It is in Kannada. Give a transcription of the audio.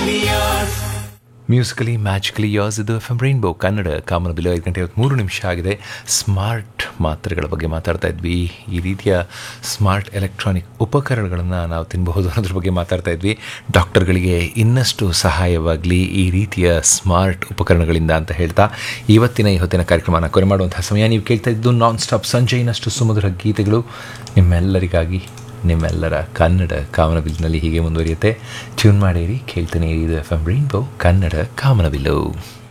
ಮ್ಯೂಸಿಕಲಿ ಮ್ಯಾಜಿಕಲಿ ಯಾಸ್ ಇದು ಎಫ್ ಎಂ ರೈನ್ಬೋ ಕನ್ನಡ ಕಾಮನ ಬಿಲ್ ಐದು ಗಂಟೆ ಮೂರು ನಿಮಿಷ ಆಗಿದೆ ಸ್ಮಾರ್ಟ್ ಮಾತ್ರೆಗಳ ಬಗ್ಗೆ ಮಾತಾಡ್ತಾ ಇದ್ವಿ ಈ ರೀತಿಯ ಸ್ಮಾರ್ಟ್ ಎಲೆಕ್ಟ್ರಾನಿಕ್ ಉಪಕರಣಗಳನ್ನು ನಾವು ತಿನ್ನಬಹುದು ಅನ್ನೋದ್ರ ಬಗ್ಗೆ ಮಾತಾಡ್ತಾ ಇದ್ವಿ ಡಾಕ್ಟರ್ಗಳಿಗೆ ಇನ್ನಷ್ಟು ಸಹಾಯವಾಗಲಿ ಈ ರೀತಿಯ ಸ್ಮಾರ್ಟ್ ಉಪಕರಣಗಳಿಂದ ಅಂತ ಹೇಳ್ತಾ ಇವತ್ತಿನ ಈ ಹೊತ್ತಿನ ಕಾರ್ಯಕ್ರಮನ ಕೊನೆ ಮಾಡುವಂತಹ ಸಮಯ ನೀವು ಕೇಳ್ತಾ ಇದ್ದು ನಾನ್ ಸ್ಟಾಪ್ ಸಂಜೆಯಿನಷ್ಟು ಸುಮಧುರ ಗೀತೆಗಳು ನಿಮ್ಮೆಲ್ಲರಿಗಾಗಿ ನಿಮ್ಮೆಲ್ಲರ ಕನ್ನಡ ಕಾಮನಬಿಲ್ಲಿನಲ್ಲಿ ಹೀಗೆ ಮುಂದುವರಿಯುತ್ತೆ ಟ್ಯೂನ್ ಮಾಡಿರಿ ಕೇಳ್ತಾನೆ ಇದು ಎಫ್ ಎಂ ರೈನ್ಬೋ ಕನ್ನಡ ಕಾಮನಬಿಲ್ಲು